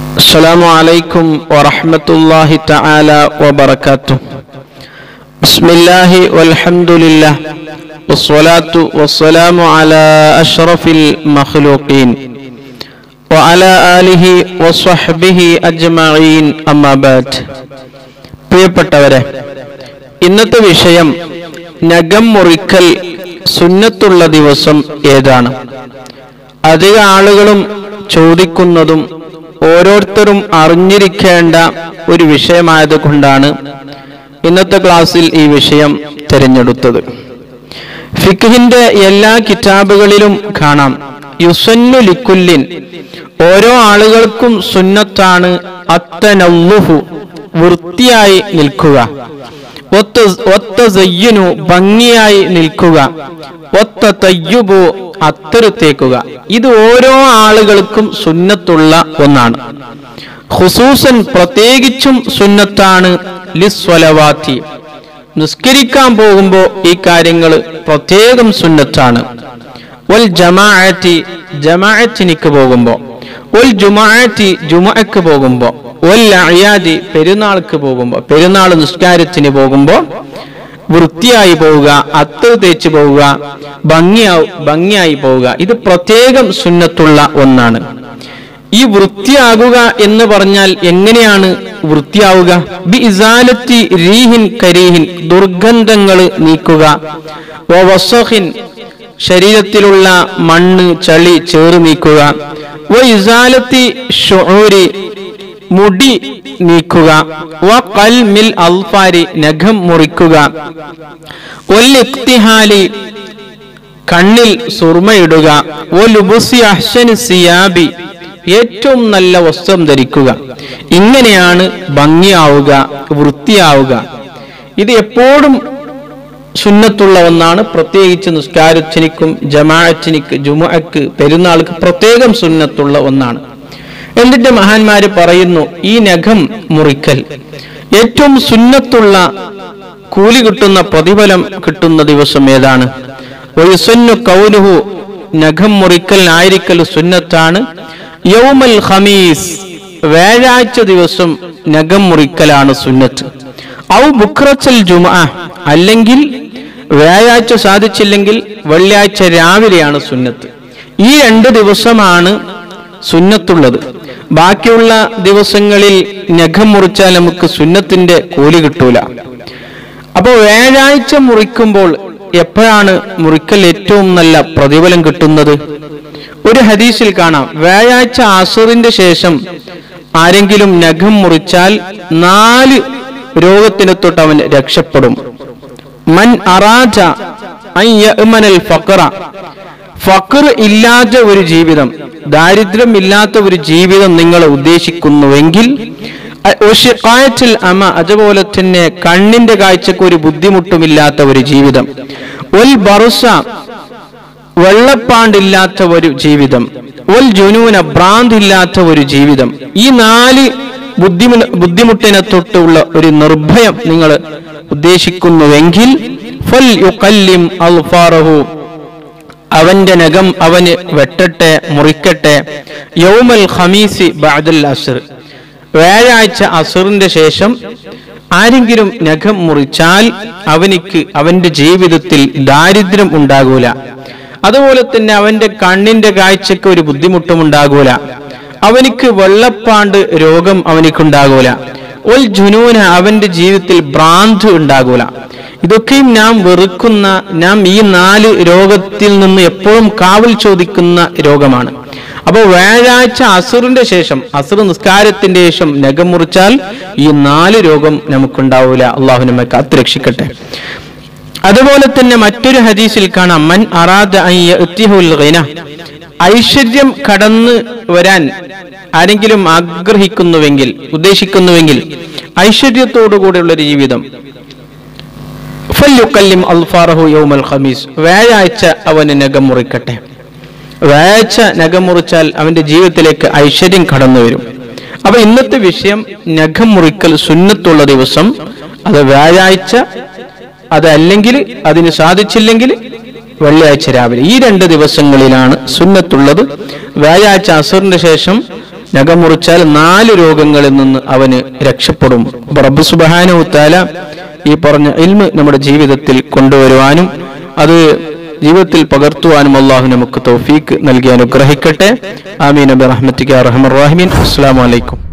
السلام عليكم ورحمة الله تعالى وبركاته بسم الله والحمد لله والصلاة والسلام على أشرف المخلوقين وعلى آله وصحبه أجمعين أما بعد പ്രിയപ്പെട്ടവരെ ഇന്നത്തെ വിഷയം നഖം മുറിക്കൽ സുന്നത്തുള്ള ദിവസം ഏതാണ് അധിക ആളുകളും ചോദിക്കുന്നതും ഓരോരുത്തരും അറിഞ്ഞിരിക്കേണ്ട ഒരു വിഷയമായത് കൊണ്ടാണ് ഇന്നത്തെ ക്ലാസ്സിൽ ഈ വിഷയം തിരഞ്ഞെടുത്തത് ഫിഖിന്റെ എല്ലാ കിതാബുകളിലും കാണാം യുസന്നു ലിക്കുല്ലിൻ ഓരോ ആളുകൾക്കും സുന്നത്താണ് അത്തനവുഹു വൃത്തിയായി നിൽക്കുക ഒത്ത ഒത്ത സയ്യനു ഭംഗിയായി നിൽക്കുക ഒത്ത തയ്യുബു അത്തരുത്തേക്കുക ഇത് ഓരോ ആളുകൾക്കും സുന്നത്തുള്ള ഒന്നാണ് ഹുസൂസൻ പ്രത്യേകിച്ചും സുന്നത്താണ് ലിസ്വലവാത്തി നിസ്കരിക്കാൻ പോകുമ്പോൾ ഈ കാര്യങ്ങൾ പ്രത്യേകം സുന്നത്താണ് ഒൽ ജമാഅത്തി ജമാഅത്തിനിക്ക് പോകുമ്പോ ഒൽ ജുമാഅത്തി ജുമഅക്ക് പോകുമ്പോ ഒൽ അയാദി പെരുന്നാൾക്ക് പോകുമ്പോ പെരുന്നാൾ നിസ്കാരത്തിന് പോകുമ്പോ വൃത്തിയായി പോവുക അത്ത് തേച്ച് പോവുക ഭംഗിയാ ഭംഗിയായി പോവുക ഇത് പ്രത്യേകം സുന്നത്തുള്ള ഒന്നാണ് ഈ വൃത്തിയാകുക എന്ന് പറഞ്ഞാൽ എങ്ങനെയാണ് വൃത്തിയാവുക ബി ഇസാലത്തി റീഹിൻ കരീഹിൻ ദുർഗന്ധങ്ങൾ നീക്കുക വസഹിൻ ശരീരത്തിലുള്ള മണ്ണ് ചളി ചേറ് നീക്കുക വ ഇസാലത്തി ഷുഊരി മുടി നീക്കുക വ കൽ മിൽ അൽഫാരി നഖം മുറിക്കുക ഒല്ലിഖ്തിഹാലി കണ്ണിൽ സുർമയിടുക ഒ ലുബുസി അഹ്സനി സിയാബി ഏറ്റവും നല്ല വസ്ത്രം ധരിക്കുക ഇങ്ങനെയാണ് ഭംഗിയാവുക വൃത്തിയാവുക ഇത് എപ്പോഴും സുന്നത്തുള്ള ഒന്നാണ് പ്രത്യേകിച്ച് നിസ്കാരത്തിനിക്കും ജമാഅത്തിനിക്ക് ജുമഅക്ക് പെരുന്നാൾക്ക് പ്രത്യേകം സുന്നത്തുള്ള ഒന്നാണ് എന്നിട്ട് മഹാന്മാര് പറയുന്നു ഈ നഖം മുറിക്കൽ ഏറ്റവും സുന്നത്തുള്ള കൂലി കിട്ടുന്ന പ്രതിഫലം കിട്ടുന്ന ദിവസം ഏതാണ് ഒയുസന്നു കൗലുഹു നഖം മുറിക്കൽ ആയിരിക്കൽ സുന്നത്താണ് യൗമൽ ഖമീസ് വ്യാഴാഴ്ച ദിവസം നഖം മുറിക്കലാണ് സുന്നത്ത് ഔ ബുക്രച്ചൽ ജുമ അല്ലെങ്കിൽ വ്യാഴാഴ്ച സാധിച്ചില്ലെങ്കിൽ വെള്ളിയാഴ്ച രാവിലെയാണ് സുന്നത്ത് ഈ രണ്ട് ദിവസമാണ് സുന്നത്തുള്ളത് ബാക്കിയുള്ള ദിവസങ്ങളിൽ നഖം മുറിച്ചാൽ നമുക്ക് സുന്നത്തിന്റെ കൂലി കിട്ടൂല അപ്പോൾ വ്യാഴാഴ്ച മുറിക്കുമ്പോൾ എപ്പോഴാണ് മുറിക്കൽ ഏറ്റവും നല്ല പ്രതിഫലം കിട്ടുന്നത് ഒരു ഹദീസിൽ കാണാം വ്യാഴാഴ്ച അസുറിന്റെ ശേഷം ആരെങ്കിലും നഖം മുറിച്ചാൽ നാല് രോഗത്തിനെ തൊട്ട് അവൻ രക്ഷപ്പെടും മൻ അറാജ ഫക്കറ ഫക്കർ ഇല്ലാത്ത ഒരു ജീവിതം ദാരിദ്ര്യം ഇല്ലാത്ത ഒരു ജീവിതം നിങ്ങൾ ഉദ്ദേശിക്കുന്നുവെങ്കിൽ ഒഷിക്കായറ്റിൽ അമ അതുപോലെ തന്നെ കണ്ണിന്റെ കാഴ്ചക്ക് ഒരു ബുദ്ധിമുട്ടുമില്ലാത്ത ഒരു ജീവിതം ഒൽ ബറുസ വെള്ളപ്പാണ്ടില്ലാത്ത ഒരു ജീവിതം ഒൽ ജുനൂന ഭ്രാന്തില്ലാത്ത ഒരു ജീവിതം ഈ നാല് ബുദ്ധിമു ബുദ്ധിമുട്ടിനെ തൊട്ടുള്ള ഒരു നിർഭയം നിങ്ങൾ ഉദ്ദേശിക്കുന്നുവെങ്കിൽ ഫൽ യുക്കല്ലിം അൽഫാറഹു അവന്റെ നഖം അവന് വെട്ടട്ടെ മുറിക്കട്ടെ യൗമൽ ഖമീസി ബഅദൽ അസ്ർ വ്യാഴാഴ്ച അസുറിന്റെ ശേഷം ആരെങ്കിലും നഖം മുറിച്ചാൽ അവനിക്ക് അവന്റെ ജീവിതത്തിൽ ദാരിദ്ര്യം ഉണ്ടാകൂല അതുപോലെ തന്നെ അവന്റെ കണ്ണിന്റെ കാഴ്ചക്ക് ഒരു ബുദ്ധിമുട്ടും ഉണ്ടാകൂല അവനിക്ക് വെള്ളപ്പാണ്ട് രോഗം അവനിക്കുണ്ടാകൂല ഒൽ ജുനൂന അവന്റെ ജീവിതത്തിൽ ഭ്രാന്ത് ഉണ്ടാകൂല ഇതൊക്കെയും നാം വെറുക്കുന്ന നാം ഈ നാല് രോഗത്തിൽ നിന്ന് എപ്പോഴും കാവൽ ചോദിക്കുന്ന രോഗമാണ് അപ്പോൾ വ്യാഴാഴ്ച അസുറിന്റെ ശേഷം അസുർ നിസ്കാരത്തിന്റെ ശേഷം നഖം മുറിച്ചാൽ ഈ നാല് രോഗം നമുക്കുണ്ടാവൂല അള്ളാഹു നമ്മെ കാത്തുരക്ഷിക്കട്ടെ അതുപോലെ തന്നെ മറ്റൊരു ഹദീസിൽ കാണാം മൻ അറാദ ഐശ്വര്യം കടന്നു വരാൻ ആരെങ്കിലും ആഗ്രഹിക്കുന്നുവെങ്കിൽ ഉദ്ദേശിക്കുന്നുവെങ്കിൽ ഐശ്വര്യത്തോടുകൂടിയുള്ള ഒരു ജീവിതം ഫല്യുക്കല്ലിം അൽഫാറഹു യൗമൽ ഖമീസ് വ്യാഴാഴ്ച അവന് നഖം മുറിക്കട്ടെ വ്യാഴാഴ്ച നഖം മുറിച്ചാൽ അവന്റെ ജീവിതത്തിലേക്ക് ഐശ്വര്യം കടന്നു വരും അപ്പൊ ഇന്നത്തെ വിഷയം നഖം മുറിക്കൽ സുന്നത്തുള്ള ദിവസം അത് വ്യാഴാഴ്ച അതല്ലെങ്കിൽ അതിന് സാധിച്ചില്ലെങ്കിൽ വെള്ളിയാഴ്ച രാവിലെ ഈ രണ്ട് ദിവസങ്ങളിലാണ് സുന്നത്തുള്ളത് വ്യാഴാഴ്ച അസറിന്റെ ശേഷം നഖം മുറിച്ചാൽ നാല് രോഗങ്ങളിൽ നിന്ന് അവന് രക്ഷപ്പെടും അപ്പൊ റബ്ബ് സുബ്ഹാനഹു തആല ഈ പറഞ്ഞ ഇൽമ് നമ്മുടെ ജീവിതത്തിൽ കൊണ്ടുവരുവാനും അത് ജീവിതത്തിൽ പകർത്തുവാനും അള്ളാഹു നമുക്ക് തൗഫീക്ക് നൽകി അനുഗ്രഹിക്കട്ടെ ആമീൻ നബി റഹ്മത്തിക്ക് റഹ്മർ റഹീമീൻ അസ്സലാമു അലൈക്കും